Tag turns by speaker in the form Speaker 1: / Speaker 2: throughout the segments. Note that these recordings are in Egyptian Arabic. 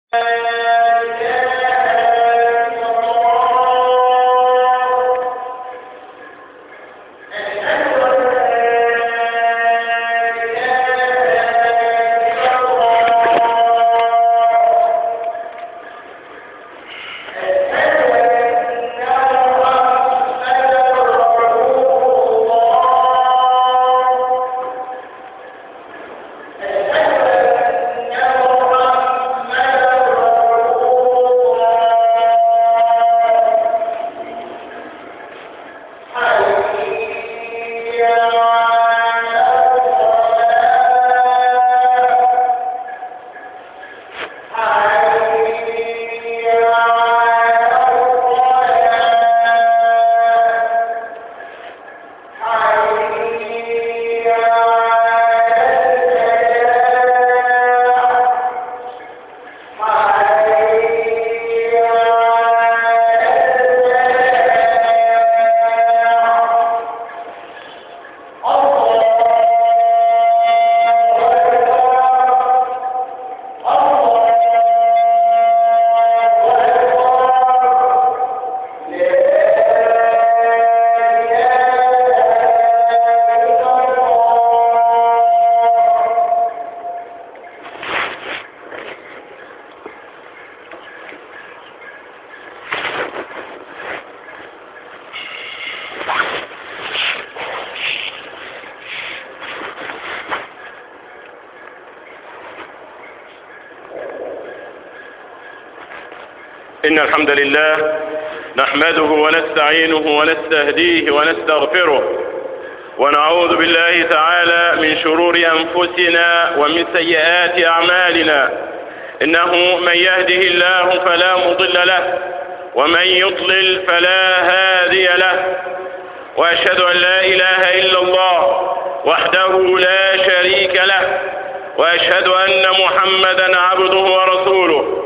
Speaker 1: إن الحمد لله نحمده ونستعينه ونستهديه ونستغفره ونعوذ بالله تعالى من شرور أنفسنا ومن سيئات أعمالنا إنه من يهده الله فلا مضل له ومن يضلل فلا هادي له وأشهد أن لا إله إلا الله وحده لا شريك له وأشهد أن محمدا عبده ورسوله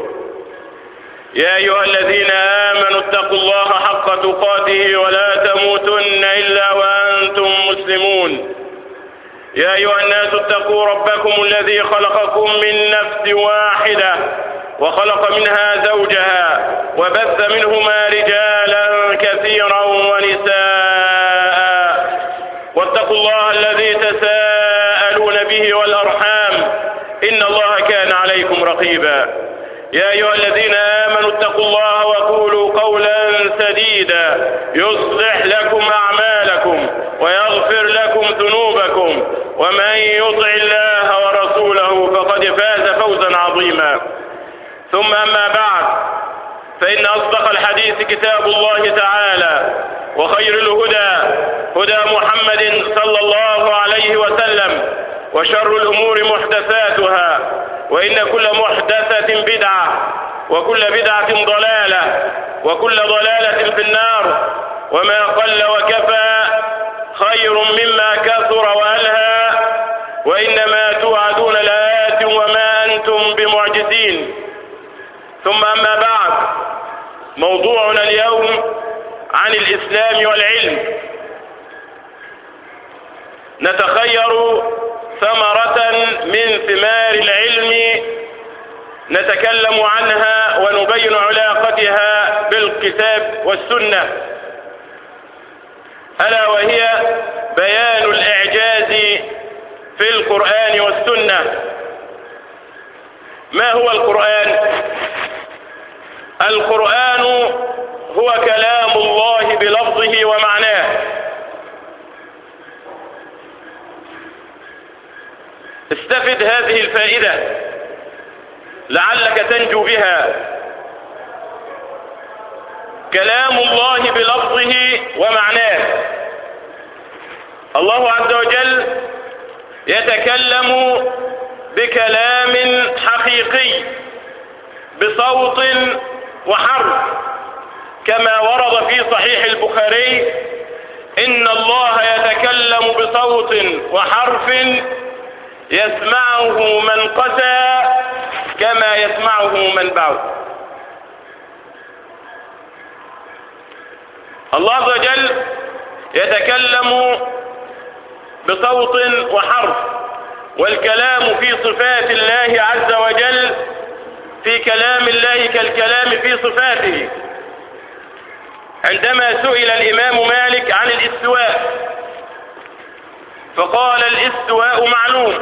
Speaker 1: يا أيها الذين آمنوا اتقوا الله حق تقاته ولا تموتن إلا وأنتم مسلمون يا أيها الناس اتقوا ربكم الذي خلقكم من نفس واحدة وخلق منها زوجها وبث منهما رجالا كثيرا ونساء واتقوا الله الذي تساءلون به والأرحام إن الله كان عليكم رقيبا يا أيها الذين آمنوا اتقوا الله وقولوا قولا سديدا يصلح لكم أعمالكم ويغفر لكم ذنوبكم ومن يطع الله ورسوله فقد فاز فوزا عظيما ثم أما بعد فإن أصدق الحديث كتاب الله تعالى وخير الهدى هدى محمد صلى الله عليه وسلم وشر الأمور محدثاتها وإن كل محدثة بدعة وكل بدعة ضلالة وكل ضلالة في النار وما قل وكفى خير مما كثر وألهى وإنما توعدون لآت وما أنتم بمعجزين ثم أما بعد موضوعنا اليوم عن الإسلام والعلم نتخير ثمرة من ثمار العلم نتكلم عنها ونبين علاقتها بالكتاب والسنة ألا وهي بيان الإعجاز في القرآن والسنة ما هو القرآن القرآن هو كلام الله بلفظه ومعناه استفد هذه الفائدة لعلك تنجو بها كلام الله بلفظه ومعناه الله عز وجل يتكلم بكلام حقيقي بصوت وحرف كما ورد في صحيح البخاري إن الله يتكلم بصوت وحرف يسمعه من قسى كما يسمعه من بعد الله عز وجل يتكلم بصوت وحرف والكلام في صفات الله عز وجل في كلام الله كالكلام في صفاته عندما سئل الإمام مالك عن الاستواء فقال الاستواء معلوم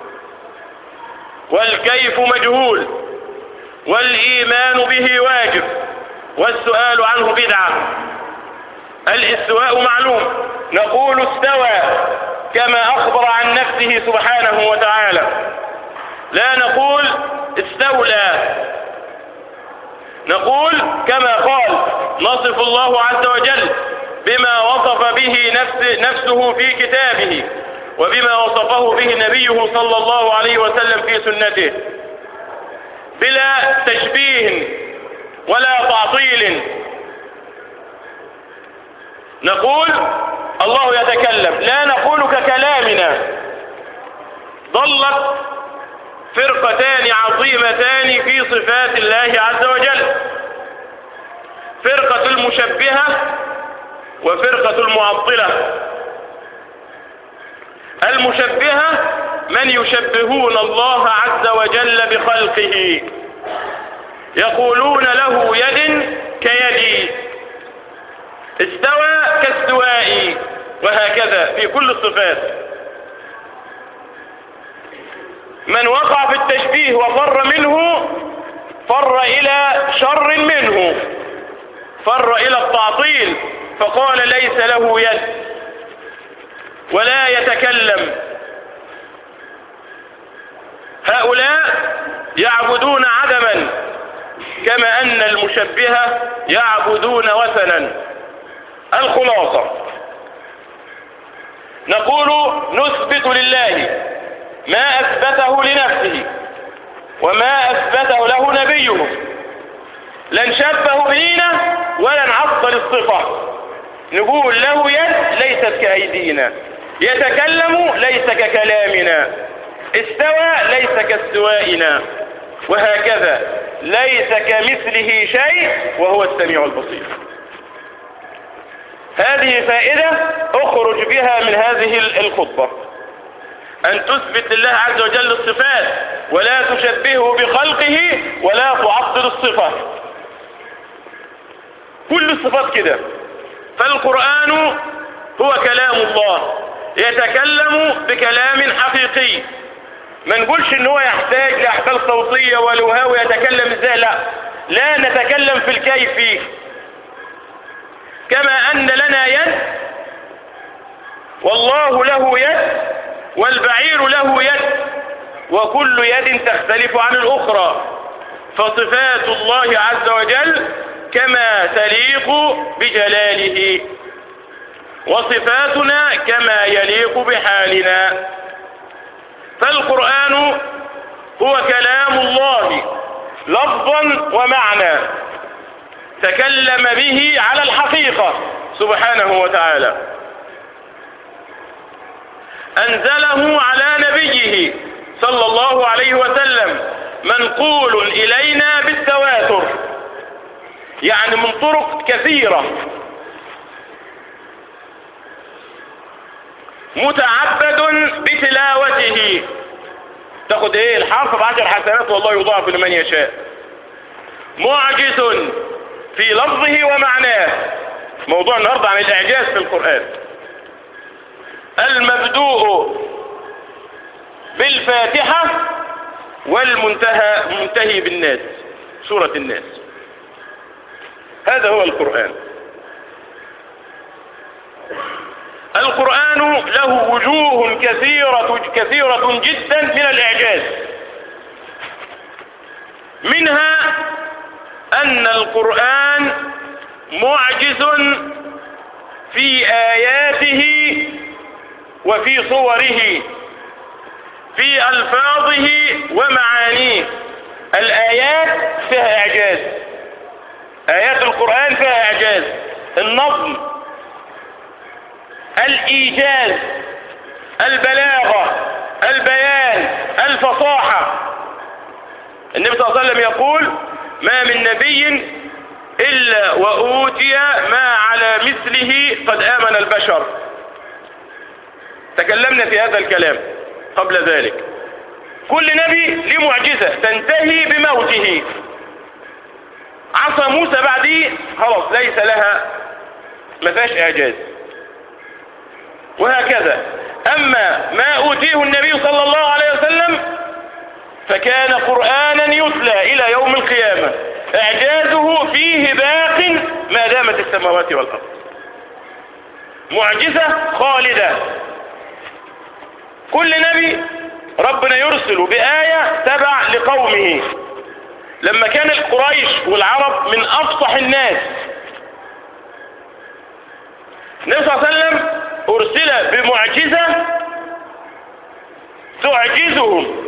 Speaker 1: والكيف مجهول والإيمان به واجب والسؤال عنه بدعة الاستواء معلوم نقول استوى كما أخبر عن نفسه سبحانه وتعالى لا نقول استولى نقول كما قال نصف الله عز وجل بما وصف به نفس نفسه في كتابه وبما وصفه به نبيه صلى الله عليه وسلم في سنته بلا تشبيه ولا تعطيل نقول الله يتكلم لا نقول ككلامنا ضلت فرقتان عظيمتان في صفات الله عز وجل فرقة المشبهة وفرقة المعطلة المشبهة من يشبهون الله عز وجل بخلقه يقولون له يد كيدي استوى كاستوائي وهكذا في كل الصفات من وقع في التشبيه وفر منه فر إلى شر منه فر إلى التعطيل فقال ليس له يد ولا يتكلم هؤلاء يعبدون عدما كما أن المشبهة يعبدون وثنا الخلاصة نقول نثبت لله ما أثبته لنفسه وما أثبته له نبيه لا نشبه بينا ولا نعطل الصفة نقول له يد ليست كأيدينا يتكلم ليس ككلامنا استوى ليس كاستوائنا وهكذا ليس كمثله شيء وهو السميع البصير هذه فائدة اخرج بها من هذه الخطبة أن تثبت لله عز وجل الصفات ولا تشبهه بخلقه ولا تعطل الصفة كل الصفات كده فالقرآن هو كلام الله يتكلم بكلام حقيقي ما نقولش ان هو يحتاج لاحبال صوتية ولهاء ويتكلم ازاي لا لا نتكلم في الكيف كما ان لنا يد والله له يد والبعير له يد وكل يد تختلف عن الاخرى فصفات الله عز وجل كما تليق بجلاله وصفاتنا كما يليق بحالنا فالقرآن هو كلام الله لفظا ومعنى تكلم به على الحقيقة سبحانه وتعالى أنزله على نبيه صلى الله عليه وسلم منقول إلينا بالتواتر يعني من طرق كثيرة متعبد بتلاوته تاخد ايه الحرف بعشر حسنات والله يضاعف لمن يشاء معجز في لفظه ومعناه موضوع النهارده عن الاعجاز في القرآن المبدوء بالفاتحة والمنتهى منتهي بالناس سورة الناس هذا هو القرآن القرآن له وجوه كثيرة كثيرة جدا من الإعجاز منها أن القرآن معجز في آياته وفي صوره في ألفاظه ومعانيه الآيات فيها إعجاز آيات القرآن فيها إعجاز النظم الإيجاز البلاغة البيان الفصاحة النبي صلى الله عليه وسلم يقول ما من نبي إلا وأوتي ما على مثله قد آمن البشر تكلمنا في هذا الكلام قبل ذلك كل نبي له معجزة تنتهي بموته عصا موسى بعديه خلاص ليس لها ما فيهاش اعجاز وهكذا اما ما اوتيه النبي صلى الله عليه وسلم فكان قرآنا يتلى الى يوم القيامة اعجازه فيه باق ما دامت السماوات والارض معجزة خالدة كل نبي ربنا يرسل بآية تبع لقومه لما كان القريش والعرب من أفصح الناس النبي صلى الله عليه وسلم أرسل بمعجزة تعجزهم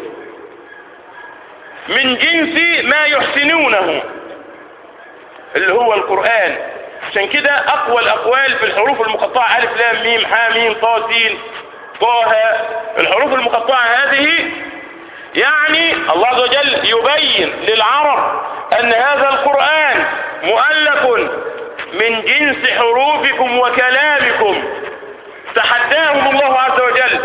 Speaker 1: من جنس ما يحسنونه اللي هو القرآن عشان كده أقوى الأقوال في الحروف المقطعة ألف لام ميم حا ميم طا سين طه الحروف المقطعة هذه يعني الله عز وجل يبين للعرب أن هذا القرآن مؤلف من جنس حروفكم وكلامكم تحداهم الله عز وجل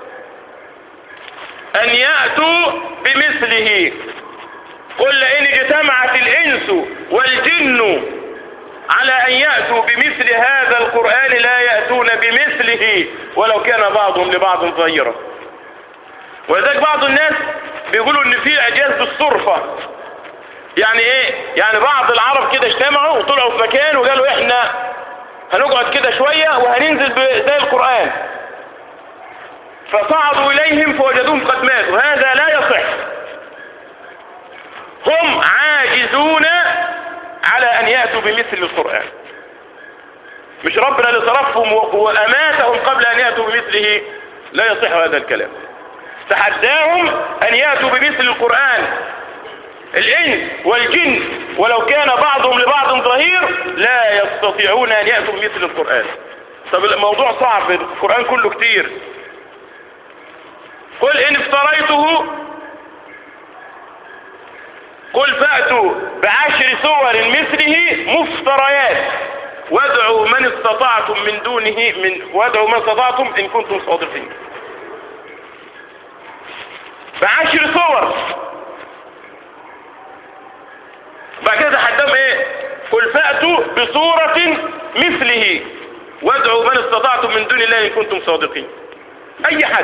Speaker 1: أن يأتوا بمثله قل لئن اجتمعت الإنس والجن على أن يأتوا بمثل هذا القرآن لا يأتون بمثله ولو كان بعضهم لبعض ظهيرا ولذلك بعض الناس بيقولوا ان في اعجاز بالصرفة يعني ايه يعني بعض العرب كده اجتمعوا وطلعوا في مكان وقالوا احنا هنقعد كده شوية وهننزل زي القرآن فصعدوا اليهم فوجدوهم قد ماتوا هذا لا يصح هم عاجزون على ان يأتوا بمثل القرآن مش ربنا اللي صرفهم واماتهم قبل ان يأتوا بمثله لا يصح هذا الكلام تحداهم ان يأتوا بمثل القرآن الانس والجن ولو كان بعضهم لبعض ظهير لا يستطيعون ان يأتوا بمثل القرآن طب الموضوع صعب القرآن كله كتير قل ان افتريته قل فأتوا بعشر صور مثله مفتريات وادعوا من استطعتم من دونه من وادعوا من استطعتم ان كنتم صادقين بعشر صور بعد كده تحدهم ايه قل فأتوا بصورة مثله وادعوا من استطعتم من دون الله ان كنتم صادقين اي حد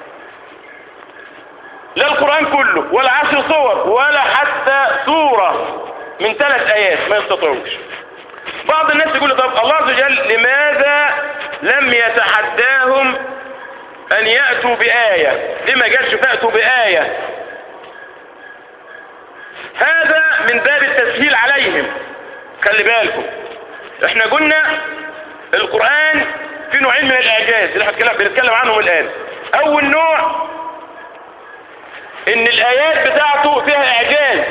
Speaker 1: لا القرآن كله ولا عشر صور ولا حتى سورة من ثلاث آيات ما يستطيعوش بعض الناس يقول طب الله عز وجل لماذا لم يتحداهم أن يأتوا بآية لما قالش فأتوا بآية هذا من باب التسهيل عليهم خلي بالكم احنا قلنا القرآن في نوعين من الإعجاز اللي احنا بنتكلم عنهم الآن أول نوع ان الايات بتاعته فيها اعجاز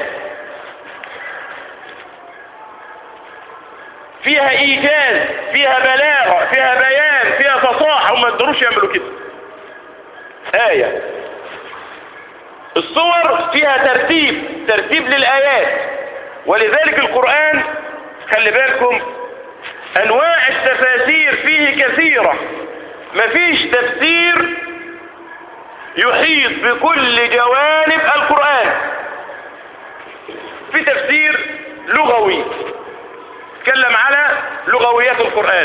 Speaker 1: فيها ايجاز فيها بلاغة فيها بيان فيها فصاحة وما يقدروش يعملوا كده آية الصور فيها ترتيب ترتيب للآيات ولذلك القرآن خلي بالكم أنواع التفاسير فيه كثيرة مفيش تفسير يحيط بكل جوانب القرآن في تفسير لغوي تكلم على لغويات القرآن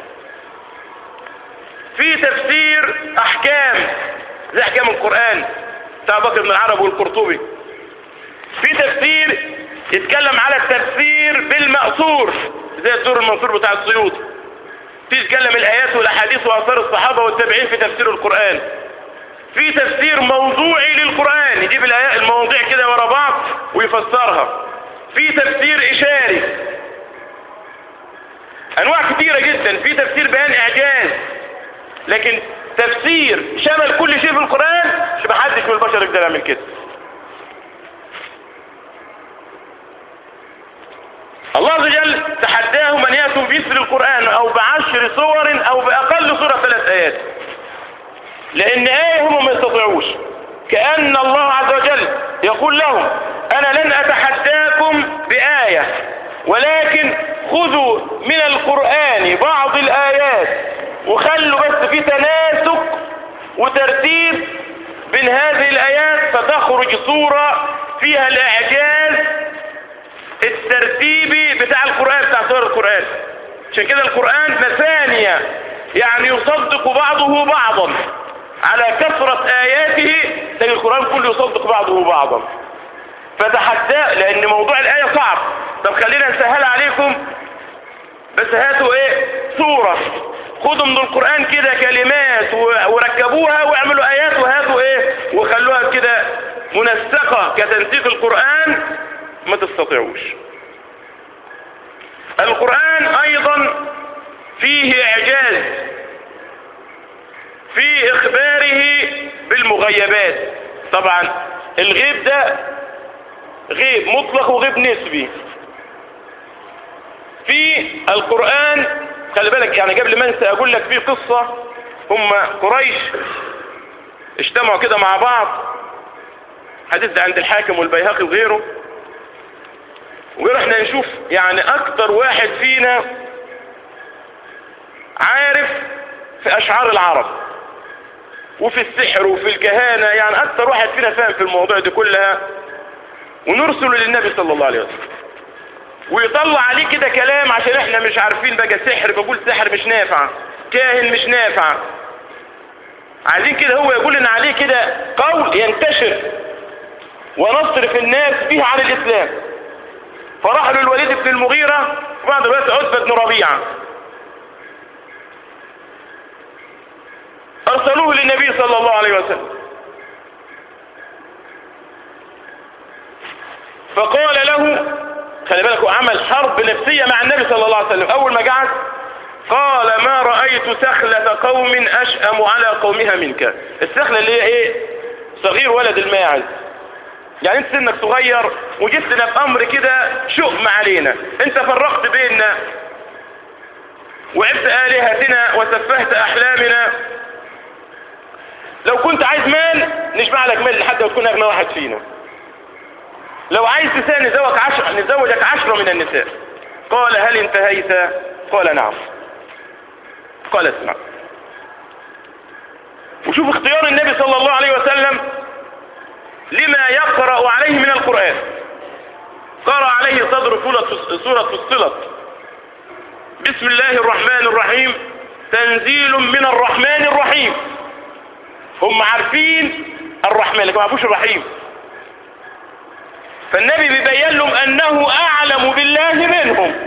Speaker 1: في تفسير احكام زي احكام القرآن بتاع بكر بن العرب والقرطبي في تفسير يتكلم على التفسير بالمأثور زي الدور المنصور بتاع السيوطي في يتكلم الايات والاحاديث واثار الصحابة والتابعين في تفسير القرآن في تفسير موضوعي للقرآن يجيب الآيات المواضيع كده ورا بعض ويفسرها في تفسير إشاري أنواع كتيرة جدا في تفسير بيان إعجاز لكن تفسير شمل كل شيء في القرآن مش محدش من البشر يقدر يعمل كده الله عز وجل تحداهم أن يأتوا بمثل القرآن أو بعشر صور أو بأقل صورة ثلاث آيات لان ايه هم ما يستطيعوش كأن الله عز وجل يقول لهم انا لن اتحداكم بآية ولكن خذوا من القرآن بعض الآيات وخلوا بس في تناسق وترتيب بين هذه الآيات فتخرج صورة فيها الإعجاز الترتيبي بتاع القرآن بتاع سور القرآن عشان كده القرآن مثانية يعني يصدق بعضه بعضا على كثرة آياته تجد القرآن كله يصدق بعضه بعضا فتحدى لأن موضوع الآية صعب طب خلينا نسهل عليكم بس هاتوا ايه صورة خدوا من القرآن كده كلمات وركبوها واعملوا آيات وهاتوا ايه وخلوها كده منسقة كتنسيق القرآن ما تستطيعوش القرآن ايضا فيه اعجاز في اخباره بالمغيبات طبعا الغيب ده غيب مطلق وغيب نسبي في القرآن خلي بالك يعني قبل ما انسى اقول لك في قصة هم قريش اجتمعوا كده مع بعض حديث ده عند الحاكم والبيهقي وغيره ورحنا نشوف يعني اكتر واحد فينا عارف في اشعار العرب وفي السحر وفي الكهانة يعني اكتر واحد فينا فاهم في الموضوع دي كلها ونرسله للنبي صلى الله عليه وسلم ويطلع عليه كده كلام عشان احنا مش عارفين بقى سحر بقول سحر مش نافع كاهن مش نافع عايزين كده هو يقول ان عليه كده قول ينتشر ونصرف الناس به عن الاسلام فراح له الوليد بن المغيرة وبعد الوقت عتبة بن ربيعة ارسلوه للنبي صلى الله عليه وسلم فقال له خلي بالك عمل حرب نفسية مع النبي صلى الله عليه وسلم اول ما قعد قال ما رأيت سخلة قوم اشأم على قومها منك السخلة اللي هي ايه صغير ولد الماعز يعني انت سنك صغير وجبت لنا بامر كده شؤم علينا انت فرقت بيننا وعبت الهتنا وسفهت احلامنا لو كنت عايز مال نجمع لك مال لحد ما تكون اغنى واحد فينا لو عايز نساء نزوجك عشرة نزوجك عشرة من النساء قال هل انتهيت قال نعم قال اسمع وشوف اختيار النبي صلى الله عليه وسلم لما يقرأ عليه من القرآن قرأ عليه صدر سورة فصلت بسم الله الرحمن الرحيم تنزيل من الرحمن الرحيم هم عارفين الرحمن لكن ما عرفوش الرحيم فالنبي بيبين لهم انه اعلم بالله منهم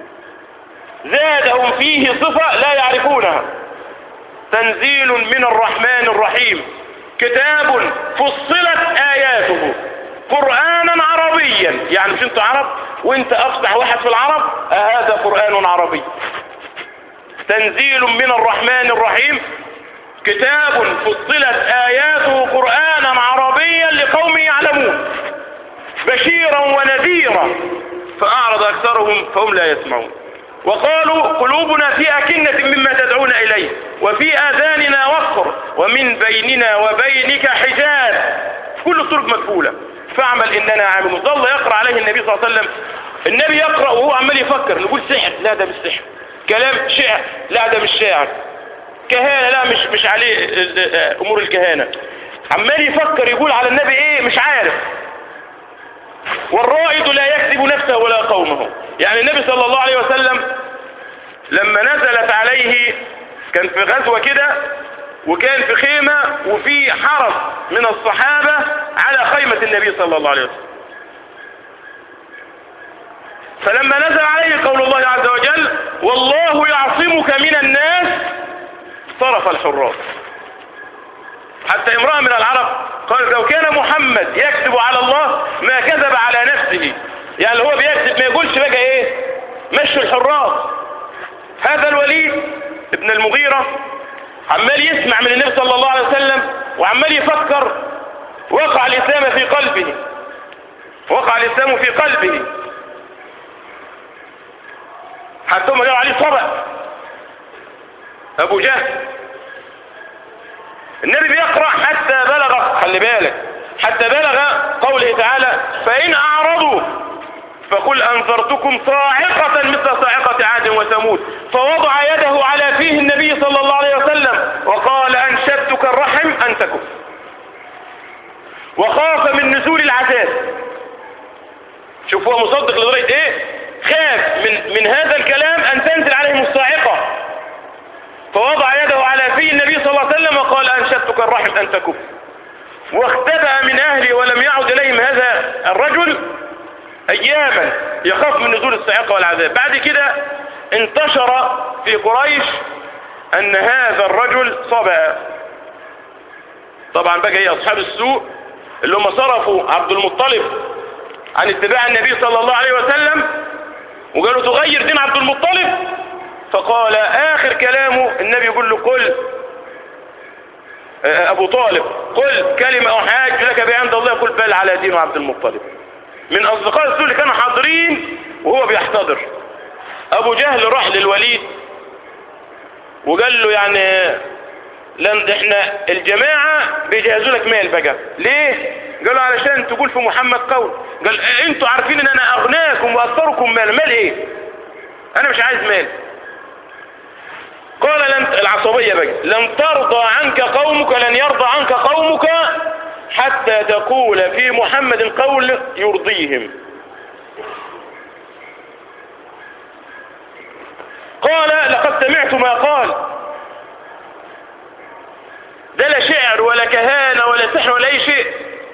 Speaker 1: زادهم فيه صفة لا يعرفونها تنزيل من الرحمن الرحيم كتاب فصلت اياته قرآنا عربيا يعني مش انت عرب وانت افصح واحد في العرب آه هذا قرآن عربي تنزيل من الرحمن الرحيم كتاب فصلت آياته قرآنا عربيا لقوم يعلمون بشيرا ونذيرا فأعرض أكثرهم فهم لا يسمعون وقالوا قلوبنا في أكنة مما تدعون إليه وفي آذاننا وقر ومن بيننا وبينك حجاب كل الطرق مكفولة فاعمل إننا عاملون ظل يقرأ عليه النبي صلى الله عليه وسلم النبي يقرأ وهو عمال يفكر نقول سحر لا ده مش سحر كلام شعر لا ده مش شاعر كهانة لا مش مش عليه امور الكهانة عمال يفكر يقول على النبي ايه مش عارف والرائد لا يكذب نفسه ولا قومه يعني النبي صلى الله عليه وسلم لما نزلت عليه كان في غزوة كده وكان في خيمة وفي حرس من الصحابة على خيمة النبي صلى الله عليه وسلم فلما نزل عليه قول الله عز وجل والله يعصمك من الناس صرف الحراس حتى امرأة من العرب قال لو كان محمد يكذب على الله ما كذب على نفسه يعني هو بيكذب ما يقولش بقى ايه مشوا الحراس هذا الوليد ابن المغيرة عمال يسمع من النبي صلى الله عليه وسلم وعمال يفكر وقع الإسلام في قلبه وقع الإسلام في قلبه حتى هم قالوا عليه صبأ أبو جهل النبي بيقرأ حتى بلغ خلي بالك حتى بلغ قوله تعالى فإن أعرضوا فقل أنذرتكم صاعقة مثل صاعقة عاد وثمود فوضع يده على فيه النبي صلى الله عليه وسلم وقال أنشدتك الرحم أن تكف وخاف من نزول العذاب شوف هو مصدق لدرجة ايه خاف من, من هذا الكلام ان تنزل عليهم الصاعقة فوضع يده على في النبي صلى الله عليه وسلم وقال انشدتك الرحم ان تكف واختبأ من اهله ولم يعد اليهم هذا الرجل اياما يخاف من نزول الصاعقة والعذاب بعد كده انتشر في قريش ان هذا الرجل صبأ طبعا بقى ايه اصحاب السوء اللي هم صرفوا عبد المطلب عن اتباع النبي صلى الله عليه وسلم وقالوا تغير دين عبد المطلب فقال اخر كلامه النبي يقول له قل ابو طالب قل كلمة احاج لك بعند الله قل بل على دين عبد المطلب من اصدقاء السوء اللي كانوا حاضرين وهو بيحتضر ابو جهل راح للوليد وقال له يعني لن احنا الجماعة بيجهزوا لك مال بقى ليه قالوا علشان تقول في محمد قول قال انتوا عارفين ان انا اغناكم واكثركم مال مال ايه انا مش عايز مال قال لن العصبية بقى لن ترضى عنك قومك لن يرضى عنك قومك حتى تقول في محمد قول يرضيهم قال لقد سمعت ما قال ده لا شعر ولا كهانة ولا سحر ولا اي شيء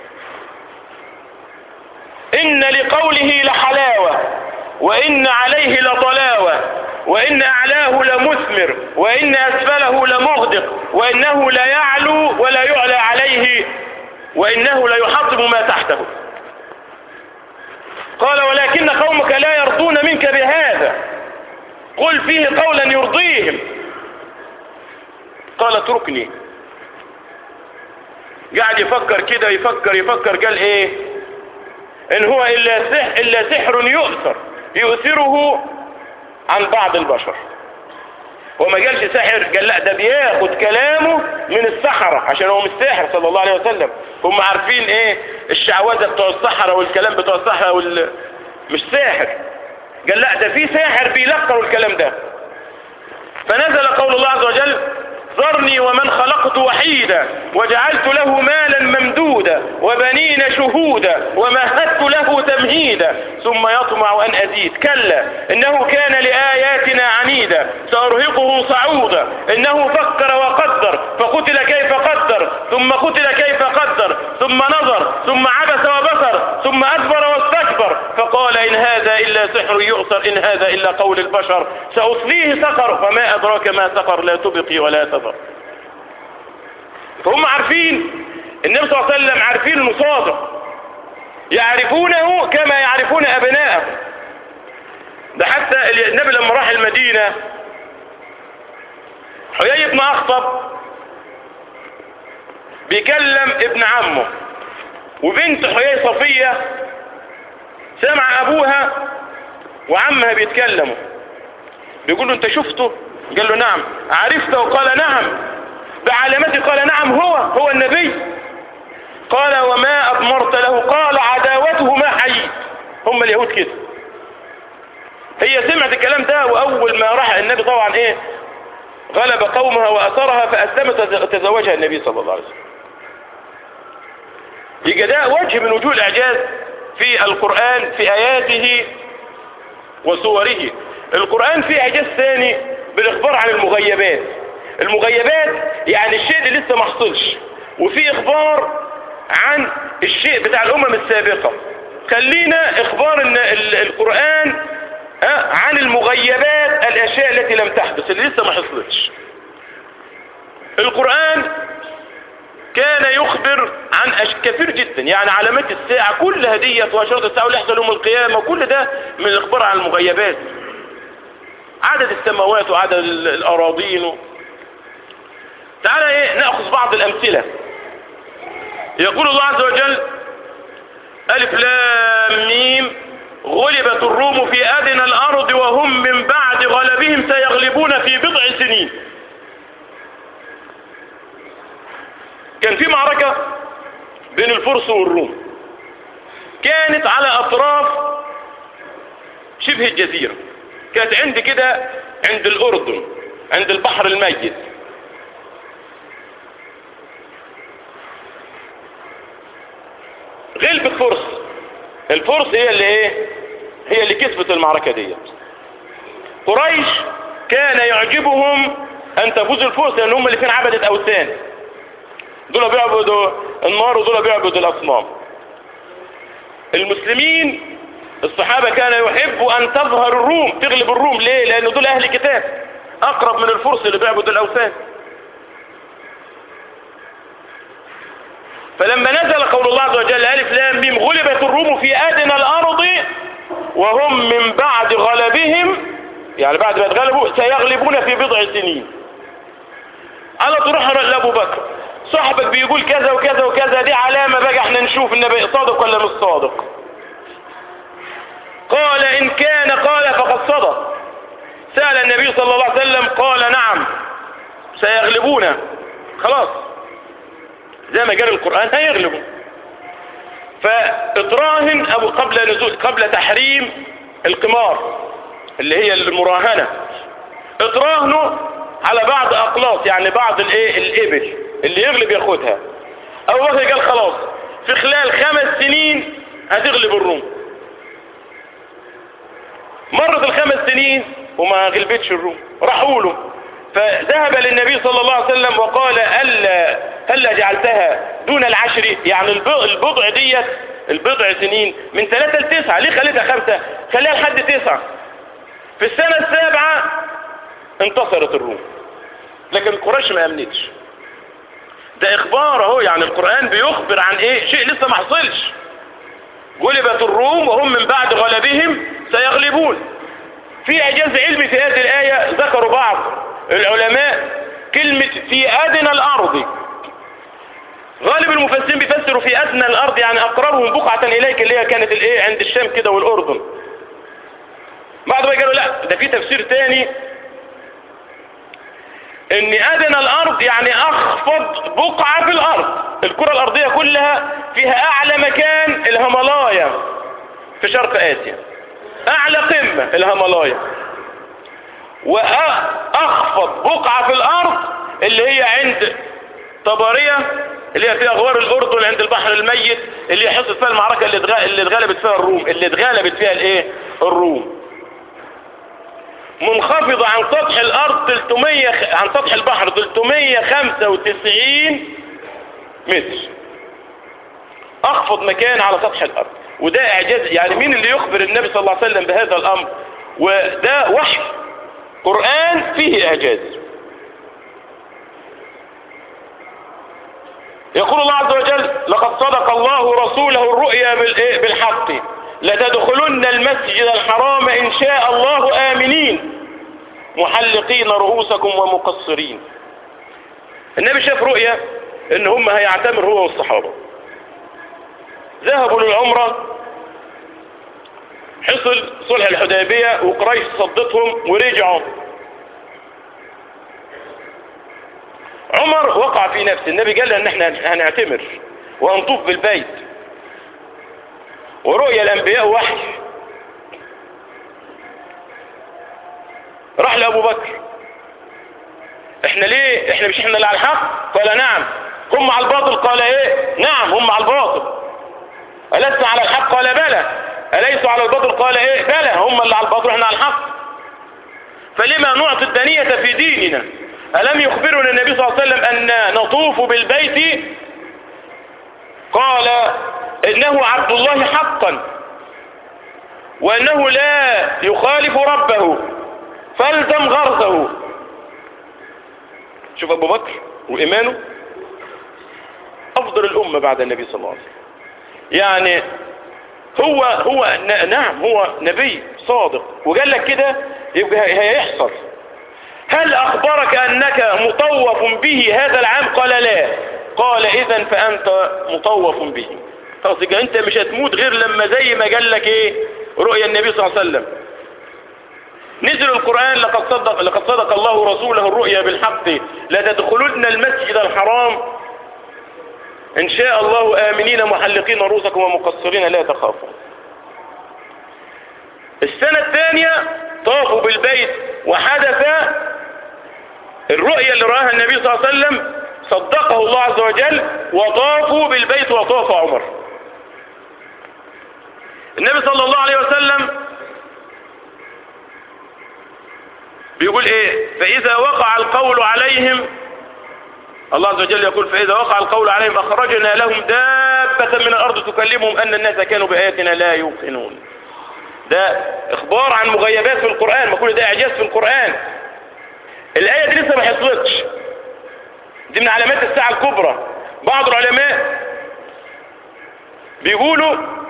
Speaker 1: ان لقوله لحلاوة وان عليه لطلاوة وان اعلاه لمثمر وان اسفله لمغدق وانه لا يعلو ولا يعلى عليه وانه لا يحطم ما تحته قال ولكن قومك لا يرضون منك بهذا قل فيه قولا يرضيهم قال اتركني قاعد يفكر كده يفكر يفكر قال ايه ان هو الا سحر, إلا سحر يؤثر يؤثره عن بعض البشر وما قالش ساحر قال لا ده بياخد كلامه من السحرة عشان هو مش ساحر صلى الله عليه وسلم هم عارفين ايه الشعوذة بتوع السحرة والكلام بتوع السحرة وال... مش ساحر قال لا ده في ساحر بيلقروا الكلام ده فنزل قول الله عز وجل ذرني ومن خلقت وحيدا وجعلت له مالا ممدودا وبنين شهودا ومهدت له تمهيدا ثم يطمع أن أزيد كلا إنه كان لآياتنا عنيدا سأرهقه صعودا إنه فكر وقدر فقتل كيف قدر ثم قتل كيف قدر ثم نظر ثم عبس وبصر ثم أدبر واستكبر فقال إن هذا إلا سحر يؤثر إن هذا إلا قول البشر سأصليه سقر فما أدراك ما سقر لا تبقي ولا تذر فهم عارفين النبي صلى الله عليه وسلم عارفين انه صادق يعرفونه كما يعرفون ابنائهم ده حتى النبي لما راح المدينة حيي بن اخطب بيكلم ابن عمه وبنت حيي صفية سمع ابوها وعمها بيتكلموا بيقول له انت شفته قال له نعم عرفته قال نعم بعلامته قال نعم هو هو النبي قال وما أضمرت له قال عداوته ما حييت هم اليهود كده هي سمعت الكلام ده وأول ما راح النبي طبعا إيه غلب قومها وأثرها فأسلمت تزوجها النبي صلى الله عليه وسلم يبقى ده وجه من وجوه الإعجاز في القرآن في آياته وصوره القرآن فيه إعجاز ثاني بالإخبار عن المغيبات المغيبات يعني الشيء اللي لسه ما حصلش وفي إخبار عن الشيء بتاع الأمم السابقة خلينا إخبار إن القرآن عن المغيبات الأشياء التي لم تحدث اللي لسه ما حصلتش القرآن كان يخبر عن أش... كثير جدا يعني علامات الساعة كل هدية وأشراط الساعة واللي يحصل يوم القيامة وكل ده من الإخبار عن المغيبات عدد السماوات وعدد الأراضين و... تعالى ايه نأخذ بعض الأمثلة يقول الله عز وجل ألف لام ميم غلبت الروم في أدنى الأرض وهم من بعد غلبهم سيغلبون في بضع سنين كان في معركة بين الفرس والروم كانت على أطراف شبه الجزيرة كانت عند كده عند الأردن عند البحر الميت الفرس هي اللي ايه هي اللي كسبت المعركة دي قريش كان يعجبهم ان تفوز الفرس لان هم اللي فين عبدة اوثان دول بيعبدوا النار ودول بيعبدوا الاصنام المسلمين الصحابة كانوا يحبوا ان تظهر الروم تغلب الروم ليه لان دول اهل كتاب اقرب من الفرس اللي بيعبدوا الاوثان فلما نزل قول الله عز وجل ألف لام ميم غلبت الروم في أدنى الأرض وهم من بعد غلبهم يعني بعد ما اتغلبوا سيغلبون في بضع سنين على تروح لأبو بكر صاحبك بيقول كذا وكذا وكذا دي علامة بقى احنا نشوف النبي صادق ولا مش صادق قال إن كان قال فقد صدق سأل النبي صلى الله عليه وسلم قال نعم سيغلبون خلاص زي ما جرى القرآن هيغلبوا فاتراهن أبو قبل نزول قبل تحريم القمار اللي هي المراهنة اتراهنوا على بعض أقلاص يعني بعض الايه الإبل اللي يغلب ياخدها أبو بكر قال خلاص في خلال خمس سنين هتغلب الروم مرت الخمس سنين وما غلبتش الروم راحوا له فذهب للنبي صلى الله عليه وسلم وقال ألا هلا جعلتها دون العشر يعني البضع ديت البضع سنين من ثلاثة لتسعة ليه خليتها خمسة خليها لحد تسعة في السنة السابعة انتصرت الروم لكن قريش ما امنتش ده اخبار اهو يعني القرآن بيخبر عن ايه شيء لسه ما حصلش غلبت الروم وهم من بعد غلبهم سيغلبون في اعجاز علمي في هذه الايه ذكروا بعض العلماء كلمة في ادنى الارض غالب المفسرين بيفسروا في ادنى الارض يعني اقربهم بقعة اليك اللي هي كانت الايه عند الشام كده والاردن بعد ما قالوا لا ده في تفسير تاني ان ادنى الارض يعني اخفض بقعة في الارض الكرة الارضية كلها فيها اعلى مكان الهيمالايا في شرق اسيا اعلى قمة الهيمالايا واخفض بقعة في الارض اللي هي عند طبرية اللي هي فيها غوار الاردن عند البحر الميت اللي حصلت فيها المعركة اللي اتغ- اللي اتغلبت فيها الروم اللي اتغلبت فيها الايه الروم منخفضة عن سطح الارض 300 خ- عن سطح البحر 395 متر اخفض مكان على سطح الارض وده اعجاز يعني مين اللي يخبر النبي صلى الله عليه وسلم بهذا الامر وده وحي قرآن فيه اعجاز يقول الله عز وجل لقد صدق الله رسوله الرؤيا بالإيه؟ بالحق لتدخلن المسجد الحرام إن شاء الله آمنين محلقين رؤوسكم ومقصرين النبي شاف رؤيا ان هم هيعتمر هو والصحابة ذهبوا للعمرة حصل صلح الحديبية وقريش صدتهم ورجعوا عمر وقع في نفسه النبي قال ان احنا هنعتمر وهنطوف بالبيت ورؤيا الانبياء وحي راح لابو بكر احنا ليه احنا مش احنا اللي على الحق قال نعم هم على الباطل قال ايه نعم هم على الباطل ألست على الحق قال بلى أليسوا على الباطل قال ايه بلى هم اللي على الباطل احنا على الحق فلما نعطي الدنية في ديننا ألم يخبرنا النبي صلى الله عليه وسلم أن نطوف بالبيت قال إنه عبد الله حقا وأنه لا يخالف ربه فالزم غرزه شوف أبو بكر وإيمانه أفضل الأمة بعد النبي صلى الله عليه وسلم يعني هو هو ن- نعم هو نبي صادق وقال لك كده يبقى هيحصل هل أخبرك أنك مطوف به هذا العام قال لا قال إذا فأنت مطوف به خلاص يبقى أنت مش هتموت غير لما زي ما قال لك إيه رؤيا النبي صلى الله عليه وسلم نزل القرآن لقد صدق, لقد صدق الله رسوله الرؤيا بالحق لتدخلن المسجد الحرام إن شاء الله آمنين محلقين رؤوسكم ومقصرين لا تخافوا السنة الثانية طافوا بالبيت وحدث الرؤيا اللي رآها النبي صلى الله عليه وسلم صدقه الله عز وجل وطافوا بالبيت وطاف عمر النبي صلى الله عليه وسلم بيقول ايه فاذا وقع القول عليهم الله عز وجل يقول فاذا وقع القول عليهم اخرجنا لهم دابة من الارض تكلمهم ان الناس كانوا باياتنا لا يوقنون ده اخبار عن مغيبات في القرآن ما كل ده اعجاز في القرآن الاية دي لسه ما حصلتش دي من علامات الساعة الكبرى بعض العلماء بيقولوا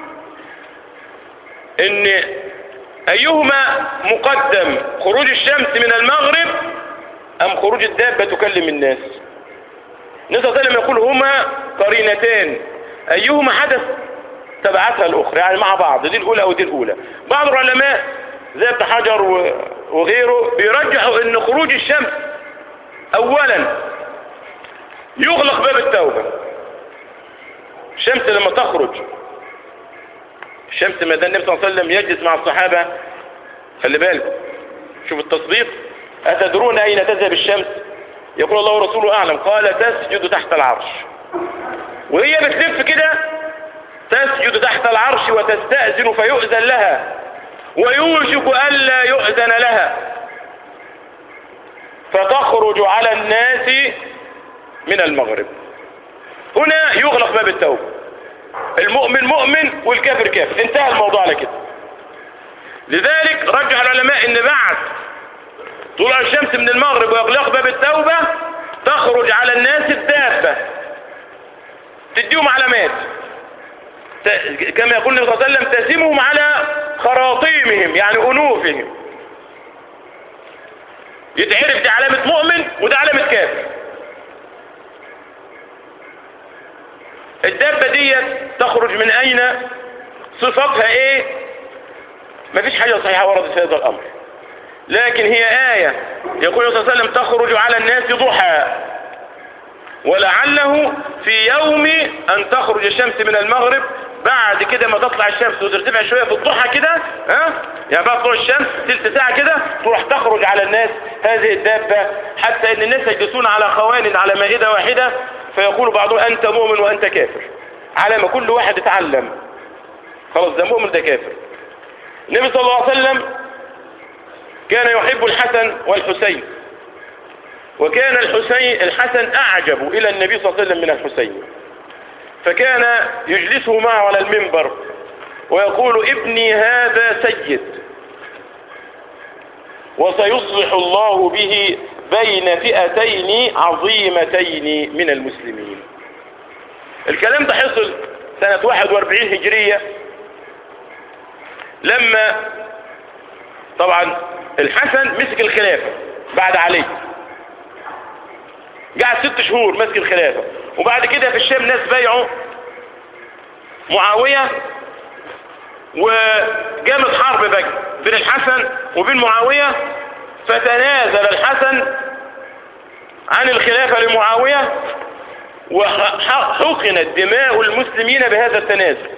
Speaker 1: ان ايهما مقدم خروج الشمس من المغرب ام خروج الدابة تكلم الناس النبي صلى الله عليه وسلم يقول هما قرينتان ايهما حدث تبعتها الاخرى يعني مع بعض دي الاولى او دي الاولى بعض العلماء زي ابن حجر وغيره بيرجحوا ان خروج الشمس اولا يغلق باب التوبة الشمس لما تخرج الشمس ما دام النبي صلى الله عليه وسلم يجلس مع الصحابة خلي بالكم شوف التصديق أتدرون أين تذهب الشمس يقول الله ورسوله أعلم قال تسجد تحت العرش وهي بتلف كده تسجد تحت العرش وتستأذن فيؤذن لها ويوشك ألا يؤذن لها فتخرج على الناس من المغرب هنا يغلق باب التوبة المؤمن مؤمن والكافر كافر انتهى الموضوع على كده لذلك رجع العلماء ان بعد طلوع الشمس من المغرب ويغلق باب التوبة تخرج على الناس الدابة تديهم علامات كما يقول النبي صلى الله عليه وسلم تسمهم على خراطيمهم يعني أنوفهم يتعرف دي علامة مؤمن وده علامة كافر الدابة دي تخرج من أين صفتها إيه مفيش حاجة صحيحة وردت في هذا الأمر لكن هي آية يقول صلى الله عليه وسلم تخرج على الناس ضحى ولعله في يوم أن تخرج الشمس من المغرب بعد كده ما تطلع الشمس وترتفع شوية في الضحى كده ها يعني بعد طلوع الشمس تلت ساعة كده تروح تخرج على الناس هذه الدابة حتى ان الناس يجلسون على خوان على مائدة واحدة فيقول بعضهم انت مؤمن وانت كافر على ما كل واحد اتعلم خلاص ده مؤمن ده كافر النبي صلى الله عليه وسلم كان يحب الحسن والحسين وكان الحسين الحسن اعجب الى النبي صلى الله عليه وسلم من الحسين فكان يجلسه معه على المنبر ويقول ابني هذا سيد وسيصلح الله به بين فئتين عظيمتين من المسلمين الكلام ده حصل سنة 41 هجرية لما طبعا الحسن مسك الخلافة بعد علي قعد ست شهور مسك الخلافة وبعد كده في الشام ناس بايعوا معاوية وقامت حرب بقى بين الحسن وبين معاوية فتنازل الحسن عن الخلافة لمعاوية وحقنت دماء المسلمين بهذا التنازل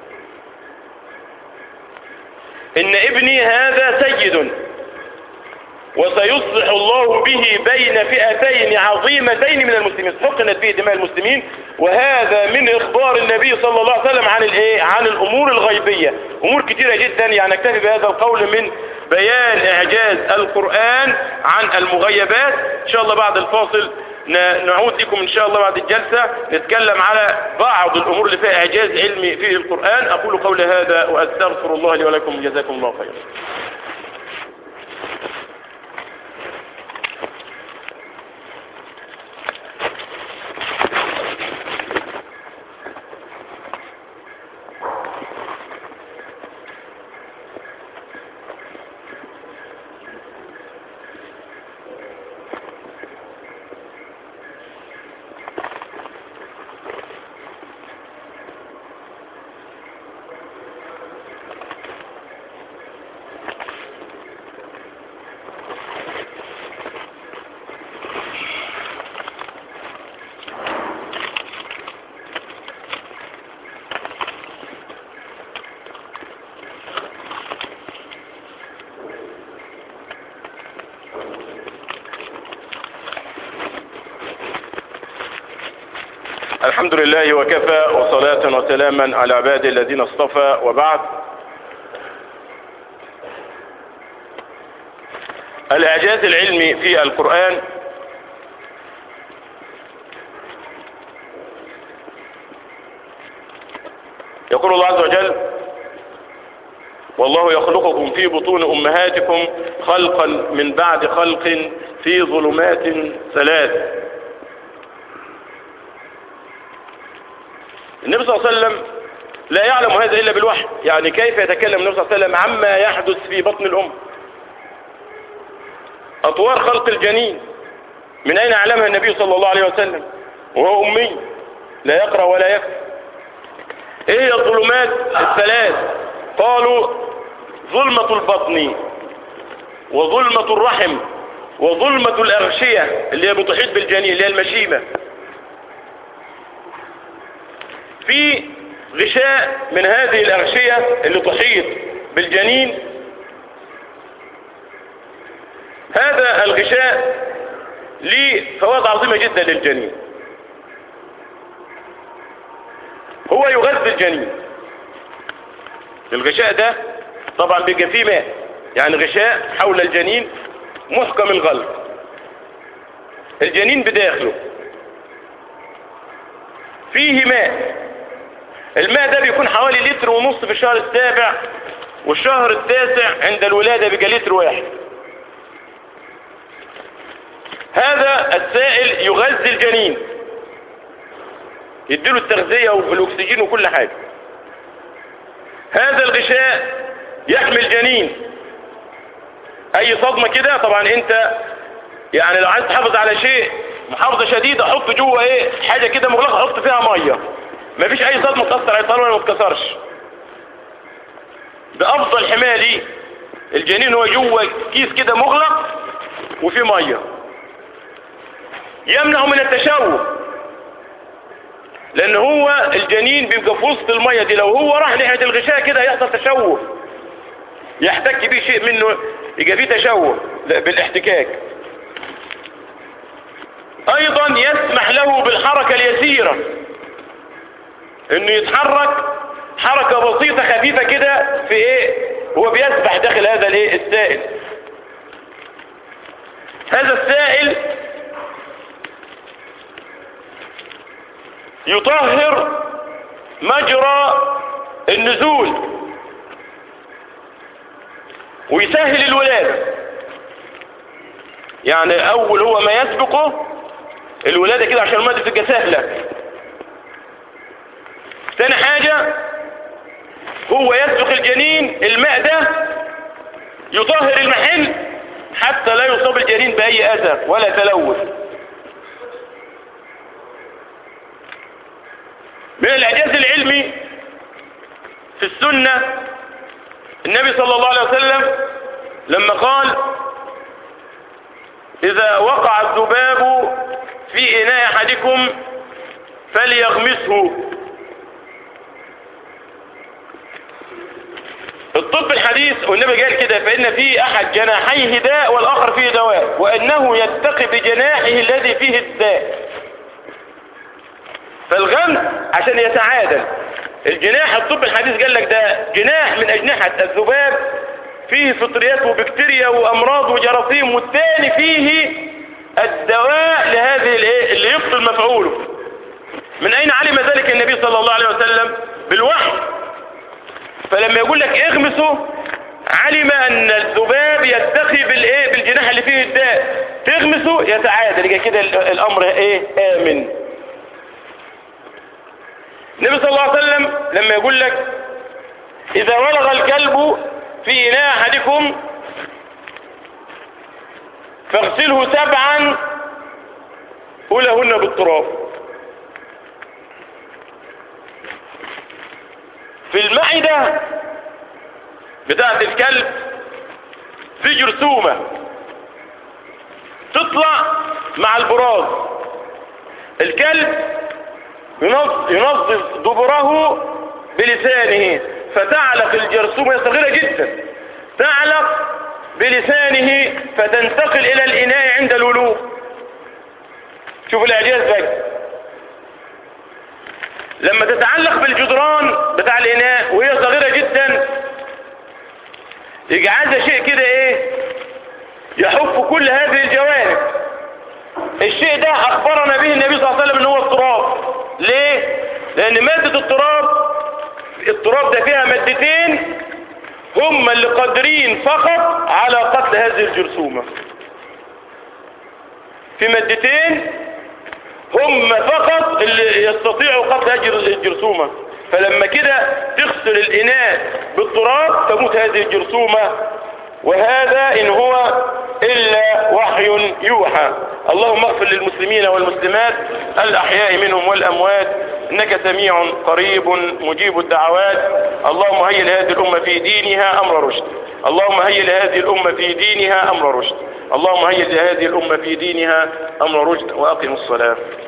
Speaker 1: ان ابني هذا سيد وسيصلح الله به بين فئتين عظيمتين من المسلمين حقنت به دماء المسلمين وهذا من اخبار النبي صلى الله عليه وسلم عن الايه عن الامور الغيبية امور كثيرة جدا يعني نكتفي بهذا القول من بيان اعجاز القرآن عن المغيبات ان شاء الله بعد الفاصل نعود لكم ان شاء الله بعد الجلسة نتكلم على بعض الامور اللي فيها اعجاز علمي في القرآن اقول قولي هذا واستغفر الله لي ولكم جزاكم الله خيرا الحمد لله وكفى وصلاة وسلاما على عباده الذين اصطفى وبعد الإعجاز العلمي في القرآن يقول الله عز وجل والله يخلقكم في بطون أمهاتكم خلقا من بعد خلق في ظلمات ثلاث النبي صلى الله عليه وسلم لا يعلم هذا إلا بالوحي يعني كيف يتكلم النبي صلى الله عليه وسلم عما يحدث في بطن الأم أطوار خلق الجنين من أين علمها النبي صلى الله عليه وسلم وهو أمي لا يقرأ ولا يكتب ايه هي الظلمات الثلاث قالوا ظلمة البطن وظلمة الرحم وظلمة الأغشية اللي هي بتحيط بالجنين اللي هي المشيمة في غشاء من هذه الأغشية اللي تحيط بالجنين هذا الغشاء ليه فوائد عظيمة جدا للجنين هو يغذي الجنين الغشاء ده طبعا بيبقى فيه ماء يعني غشاء حول الجنين محكم الغلق الجنين بداخله فيه ماء الماء ده بيكون حوالي لتر ونص في الشهر السابع والشهر التاسع عند الولادة بيبقى لتر واحد هذا السائل يغذي الجنين يديله التغذية والأكسجين وكل حاجة هذا الغشاء يحمي الجنين أي صدمة كده طبعا أنت يعني لو عايز تحافظ على شيء محافظة شديدة حط جوه ايه حاجة كده مغلقة حط فيها مية مفيش أي صدمة تأثر على الطالب ولا ما تكسرش ده أفضل حماية ليه الجنين هو جوه كيس كده مغلق وفيه مية يمنع من التشوه لان هو الجنين بيبقى في وسط الميه دي لو هو راح ناحيه الغشاء كده يحصل تشوه يحتك بيه شيء منه يبقى فيه تشوه بالاحتكاك ايضا يسمح له بالحركه اليسيره انه يتحرك حركه بسيطه خفيفه كده في ايه هو بيسبح داخل هذا الايه السائل هذا السائل يطهر مجرى النزول ويسهل الولادة يعني اول هو ما يسبقه الولادة كده عشان المادة تبقى سهلة ثاني حاجة هو يسبق الجنين الماء ده يطهر المحل حتى لا يصاب الجنين بأي أذى ولا تلوث من الإعجاز العلمي في السنة النبي صلى الله عليه وسلم لما قال إذا وقع الذباب في إناء أحدكم فليغمسه الطب الحديث والنبي قال كده فإن في أحد جناحيه داء والآخر فيه دواء وأنه يتقي بجناحه الذي فيه الداء فالغمس عشان يتعادل الجناح الطب الحديث قال لك ده جناح من أجنحة الذباب فيه فطريات وبكتيريا وأمراض وجراثيم والثاني فيه الدواء لهذه الايه اللي يبطل مفعوله من أين علم ذلك النبي صلى الله عليه وسلم بالوحي فلما يقول لك اغمسه علم ان الذباب يتقي بالايه بالجناح اللي فيه الداء تغمسه يتعادل يبقى كده الامر ايه امن النبي صلى الله عليه وسلم لما يقول لك اذا ولغ الكلب في اناء احدكم فاغسله سبعا اولهن بالتراب في المعدة بتاعت الكلب في جرثومة تطلع مع البراز الكلب ينظف دبره بلسانه فتعلق الجرثومة صغيرة جدا تعلق بلسانه فتنتقل الى الاناء عند الولوغ شوف الاعجاز بقى لما تتعلق بالجدران بتاع الاناء وهي صغيرة جدا يجي عايزة شيء كده ايه يحف كل هذه الجوانب الشيء ده اخبرنا به النبي صلى الله عليه وسلم ان هو التراب ليه لان مادة التراب التراب ده فيها مادتين هم اللي قادرين فقط على قتل هذه الجرثومة في مادتين هم فقط اللي يستطيعوا قتل هذه الجرثومة فلما كده تغسل الإناء بالتراب تموت هذه الجرثومة وهذا إن هو إلا وحي يوحى اللهم اغفر للمسلمين والمسلمات الأحياء منهم والأموات إنك سميع قريب مجيب الدعوات اللهم هيئ لهذه الأمة في دينها أمر رشد اللهم هيئ لهذه الأمة في دينها أمر رشد اللهم هيئ لهذه الأمة في دينها أمر رشد وأقم الصلاة